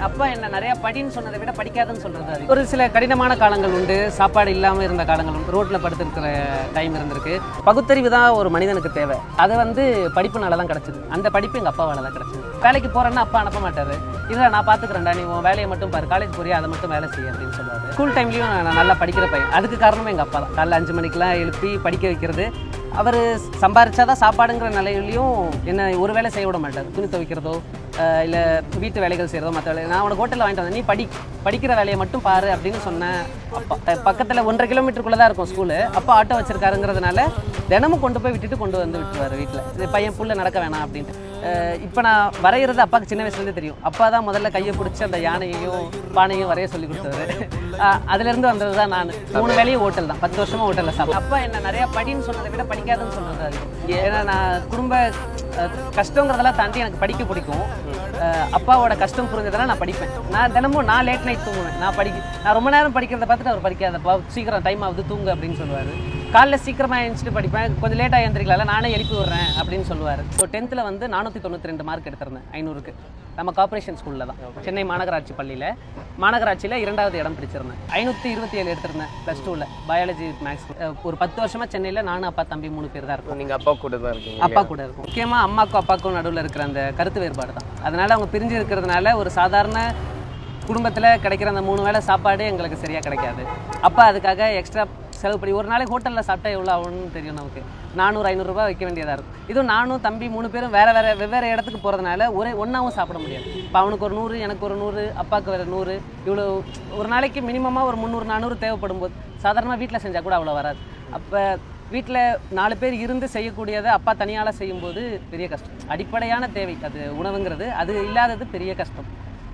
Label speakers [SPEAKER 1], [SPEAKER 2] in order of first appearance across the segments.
[SPEAKER 1] அப்பா என்ன நிறைய படின்னு சொன்னதை விட படிக்காதுன்னு சொல்றது அது ஒரு சில கடினமான காலங்கள் உண்டு சாப்பாடு இல்லாமல் இருந்த காலங்கள் உண்டு ரோட்டில் படுத்திருக்கிற டைம் இருந்திருக்கு பகுத்தறிவு தான் ஒரு மனிதனுக்கு தேவை அது வந்து படிப்புனால தான் கிடச்சிது அந்த படிப்பு எங்கள் அப்பாவால தான் கிடச்சிது வேலைக்கு போகிறேன்னா அப்பா அனுப்ப மாட்டார் இல்லை நான் பார்த்துக்கிறேன்டா நீ உன் வேலையை மட்டும் பாரு காலேஜ் போறியா அதை மட்டும் வேலை செய்ய அப்படின்னு சொல்லுவார் ஸ்கூல் டைம்லையும் நான் நல்லா படிக்கிற பையன் அதுக்கு காரணமே எங்கள் அப்பா தான் காலைல அஞ்சு மணிக்கெலாம் எழுப்பி படிக்க வைக்கிறது அவர் சம்பாரிச்சாதான் சாப்பாடுங்கிற நிலையிலையும் என்ன ஒரு வேலை செய்ய விட மாட்டார் துணி துவைக்கிறதோ இல்லை வீட்டு வேலைகள் செய்கிறதோ மற்ற வேலை நான் உனக்கு ஹோட்டலில் வாங்கிட்டு வந்தேன் நீ படி படிக்கிற வேலையை மட்டும் பாரு அப்படின்னு சொன்னேன் அப்பா பக்கத்தில் ஒன்றரை கிலோமீட்டருக்குள்ளே தான் இருக்கும் ஸ்கூலு அப்பா ஆட்டோ வச்சிருக்காருங்கிறதுனால தினமும் கொண்டு போய் விட்டுட்டு கொண்டு வந்து விட்டுருவார் வீட்டில் இது பையன் புள்ள நடக்க வேணாம் அப்படின்ட்டு இப்போ நான் வரைகிறது அப்பாவுக்கு சின்ன வயசுலேருந்து தெரியும் அப்பா தான் முதல்ல கையை பிடிச்சி அந்த யானையையும் பானையும் வரைய சொல்லி கொடுத்தவர் அதுலேருந்து வந்தது தான் நான் மூணு வேலையும் ஹோட்டல் தான் பத்து வருஷமா ஹோட்டலில் சாப்பிட்டேன் அப்பா என்ன நிறைய படின்னு சொன்னதை விட படிக்காதுன்னு சொன்னது அதிகம் ஏன்னா நான் குடும்ப அஹ், கஷ்டங்கிறதெல்லாம் தாண்டி எனக்கு படிக்க பிடிக்கும் அஹ், அப்பாவோட கஷ்டம் புரிஞ்சதெல்லாம் நான் படிப்பேன் நான் தினமும் நான் லேட் நைட் தூங்குவேன் நான் படிக்க நான் ரொம்ப நேரம் படிக்கிறத பார்த்துட்டு அவர் படிக்காதப்பா சீக்கிரம் டைம் ஆகுது தூங்கு அப்படின்னு சொல்லுவார் காலைல சீக்கிரமாக எழுந்துட்டு படிப்பேன் கொஞ்சம் லேட்டாக எழுந்திரிக்கலாம்ல நானே எழுப்பி விட்றேன் அப்படின்னு சொல்லுவார் ஸோ டென்த்தில் வந்து நானூற்றி தொண்ணூற்றி ரெண்டு மார்க் எடுத்திருந்தேன் ஐநூறுக்கு நம்ம கார்ப்பரேஷன் ஸ்கூலில் தான் சென்னை மாநகராட்சி பள்ளியில் மாநகராட்சியில் இரண்டாவது இடம் பிடிச்சிருந்தேன் ஐநூற்றி இருபத்தி ஏழு எடுத்திருந்தேன் ப்ளஸ் டூவில் பயாலஜி மேக்ஸ் ஒரு பத்து வருஷமாக சென்னையில் நானும் அப்பா தம்பி மூணு பேர் தான் இருக்கோம்
[SPEAKER 2] நீங்க அப்பா கூட தான் இருக்கீங்க
[SPEAKER 1] அப்பா கூட இருக்கும் முக்கியமாக அம்மாக்கும் அப்பாவுக்கும் நடுவில் இருக்கிற அந்த கருத்து வேறுபாடு தான் அதனால அவங்க பிரிஞ்சு இருக்கிறதுனால ஒரு சாதாரண குடும்பத்தில் கிடைக்கிற அந்த மூணு வேளை சாப்பாடு எங்களுக்கு சரியாக கிடைக்காது அப்பா அதுக்காக எக்ஸ்ட்ரா செலவு பண்ணி ஒரு நாளைக்கு ஹோட்டலில் சாப்பிட்டா எவ்வளோ ஆகும்னு தெரியும் நமக்கு நானூறு ஐநூறுரூபா வைக்க வேண்டியதாக இருக்கும் இதுவும் நானும் தம்பி மூணு பேரும் வேறு வேறு வெவ்வேறு இடத்துக்கு போகிறதுனால ஒரே ஒன்றாவும் சாப்பிட முடியாது இப்போ அவனுக்கு ஒரு நூறு எனக்கு ஒரு நூறு அப்பாவுக்கு வேறு நூறு இவ்வளோ ஒரு நாளைக்கு மினிமமாக ஒரு முந்நூறு நானூறு தேவைப்படும் போது சாதாரணமாக வீட்டில் செஞ்சால் கூட அவ்வளோ வராது அப்போ வீட்டில் நாலு பேர் இருந்து செய்யக்கூடியதை அப்பா தனியால் செய்யும்போது பெரிய கஷ்டம் அடிப்படையான தேவை அது உணவுங்கிறது அது இல்லாதது பெரிய கஷ்டம்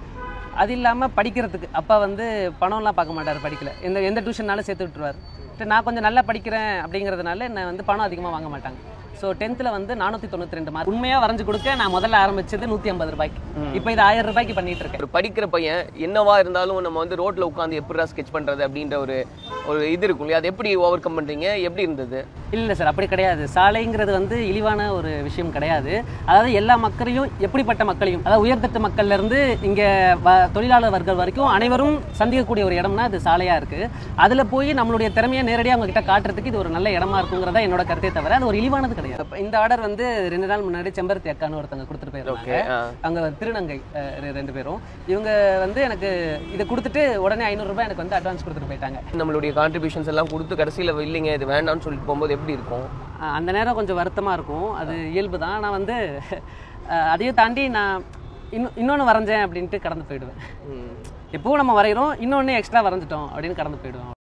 [SPEAKER 1] அது இல்லாமல் படிக்கிறதுக்கு அப்பா வந்து பணம்லாம் பார்க்க மாட்டார் படிக்கல எந்த எந்த டியூஷன்னாலும் சேர்த்து விட்டுருவார் நான் கொஞ்சம் நல்லா படிக்கிறேன் அப்படிங்கிறதுனால என்னை வந்து பணம் அதிகமாக வாங்க மாட்டாங்க ஸோ டென்த்தில் வந்து நானூற்றி தொண்ணூற்றி ரெண்டு மார்க் உண்மையாக வரைஞ்சு கொடுக்க நான் முதல்ல ஆரம்பிச்சது நூற்றி ஐம்பது ரூபாய்க்கு இப்போ இது ஆயிரம் ரூபாய்க்கு பண்ணிட்டு இருக்கேன்
[SPEAKER 2] ஒரு படிக்கிற பையன் என்னவா இருந்தாலும் நம்ம வந்து ரோட்ல உட்காந்து எப்படிடா ஸ்கெட்ச் பண்றது அப்படின்ற ஒரு ஒரு இது இருக்கும் இல்லையா அது எப்படி ஓவர் கம் பண்றீங்க எப்படி இருந்தது
[SPEAKER 1] இல்லை சார் அப்படி கிடையாது சாலைங்கிறது வந்து இழிவான ஒரு விஷயம் கிடையாது அதாவது எல்லா மக்களையும் எப்படிப்பட்ட மக்களையும் அதாவது உயர்தட்டு மக்கள்ல இருந்து இங்கே வ தொழிலாளர் வர்க்கம் வரைக்கும் அனைவரும் சந்திக்கக்கூடிய ஒரு இடம்னா அது சாலையாக இருக்குது அதில் போய் நம்மளுடைய திறமையை நேரடியாக அவங்க கிட்ட காட்டுறதுக்கு இது ஒரு நல்ல இடமா இருக்குங்கிறதா என்னோட கருத்தே தவிர அது ஒரு இழிவானது கிடையாது அப்ப இந்த ஆர்டர் வந்து ரெண்டு நாள் முன்னாடி செம்பருத்தி அக்கான்னு ஒருத்தங்க கொடுத்துட்டு
[SPEAKER 2] ஓகே
[SPEAKER 1] போயிருக்காங்க அங்கே திருநங்கை அஹ், ரெ- ரெண்டு பேரும் இவங்க வந்து எனக்கு இதை கொடுத்துட்டு உடனே ஐநூறுரூபா எனக்கு வந்து அட்வான்ஸ் கொடுத்துட்டு போயிட்டாங்க
[SPEAKER 2] நம்மளுடைய கான்ட்ரிபியூஷன்ஸ் எல்லாம் கொடுத்து கடைசியில இல்லைங்க இது வேண்டாம்னு சொல்லிட்டு போகும்போது எப்படி இருக்கும்
[SPEAKER 1] அஹ் அந்த நேரம் கொஞ்சம் வருத்தமாக இருக்கும் அது இயல்பு தான் நான் வந்து அஹ் அதையும் தாண்டி நான் இன்னும் இன்னொன்று வரைஞ்சேன் அப்படின்ட்டு கடந்து போயிடுவேன்
[SPEAKER 2] ம்.
[SPEAKER 1] எப்பவும் நம்ம வரைகிறோம் இன்னொன்று எக்ஸ்ட்ரா வரைஞ்சிட்டோம் அப்படின்னு கடந்து போயிடுவோம்